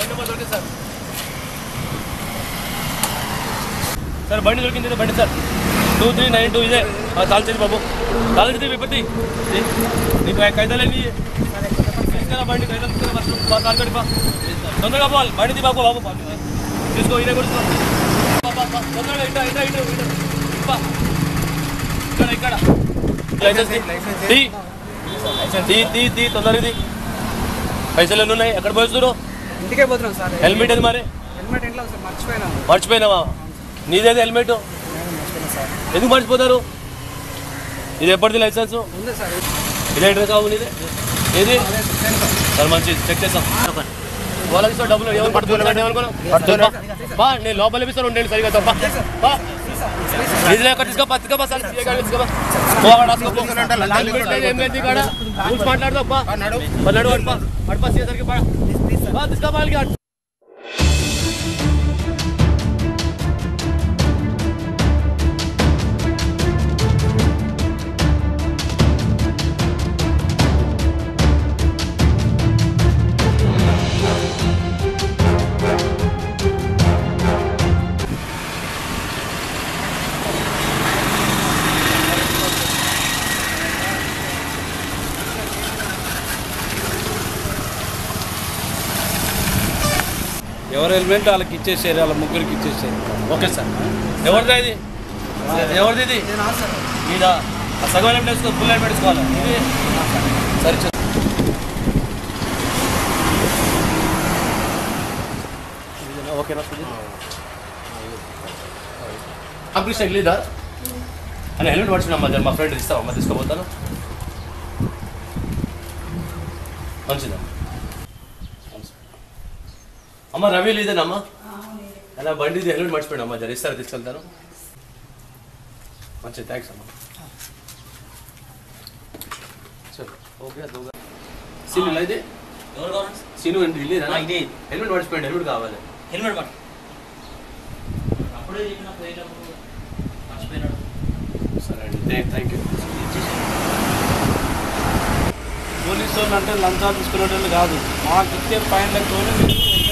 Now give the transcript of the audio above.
బండి నెంబర్ దొరికింది sir sir బండి దొరికింది ఇదే బండి sir two three nine two ఇదే తాల్చేది బాబు తాల్చేది విపత్తి నీకు కైతలేని తీసుకురా బండి కైతలు తీసుకురా ఫస్ట్ బా తాల్చండి బా తొందరగా పోవాలి బండిది బాబు బాబు బా. తీసుకో ఇదే కూడా తీసుకో. బా, బా, బా. తొందరగా ఇట్లా ఇట్లా ఇట్లా ఇట్లా. బా. ఇక్కడ ఇక్కడ లైసెన్స్ తీ. తీ తీ తీ తీ తొందరగా తీ పైసలు ఎన్ని ఉన్నాయి ఎక్కడ పోయిస్తున్నారు ఇంటికే పోతున్నాం సార్ హెల్మెట్ అది మరి హెల్మెట్ ఇంట్లో సార్ మర్చిపోయినా మర్చిపోయినావా నీదేది హెల్మెట్ మర్చిపోయినా సార్ ఎందుకు మర్చిపోతారు ఇది ఎప్పటిది లైసెన్స్ ఉంది సార్ ఇదే అడ్రస్ కావు నీది ఏది సార్ మంచిది చెక్ చేస్తాం వాళ్ళకి ఇస్తా డబ్బులు ఎవరు పడుతున్నారు ఏమనుకున్నావు బా నేను లోపల ఇస్తాను ఉండండి సరిగా తప్ప బా నిధులు ఎక్కడ తీసుకో పత్తిక బా సార్ తీసుకో పో అక్కడ రాసుకో, పో. హెల్మెట్ లేదు, ఏం లేదు ఇక్కడ రూల్స్ మాట్లాడదా బా బా, నడు అడుపా అడుపా సీసరికి బా బా తీసుకో వాళ్ళకి అటు. ఎవరు హెల్మెట్ వాళ్ళకి ఇచ్చేసారు వాళ్ళ ముగ్గురికి ఇచ్చేసారు ఓకే సార్ ఎవరిదా ఇది ఎవరిది ఇది మీద ఆ సగం హెల్మెట్ వేసుకో ఫుల్ హెల్మెట్ వేసుకోవాలి ఇది సరే చూ- ఇదేనా? ఓకేనా సుజిత్? కంప్లీట్ తగిలిదా అని హెల్మెట్ పడుచున్నా జర మా ఫ్రెండ్ ఇస్తావా అమ్మ తీసుకోపోతాను మంచిదా అమ్మ రవి లేదేనమ్మా అలా బండి ఇది హెల్మెట్ మర్చిపోయాడు అమ్మా జర ఇస్తారా తీసుకెళ్తాను మంచిది థ్యాంక్స్ అమ్మా సరే ఓకే దోగా సీను ఇలా ఇది ఎవరు కావాలి సీను అండి ఇల్లేదా ఆ, ఇదే. హెల్మెట్ మర్చిపోయాడు హెల్మెట్ కావాలి హెల్మెట్ పట్టు అప్పుడే చెప్పిన పోయేటప్పుడు మర్చిపోయినాడు సరే అండి థ్యాంక్ యూ పోలీసు వాళ్ళు అంటే లంచాలు తీసుకునే వాళ్ళు కాదు మాకు ఇచ్చే ఫైన్ లెక్కతోనే మీరు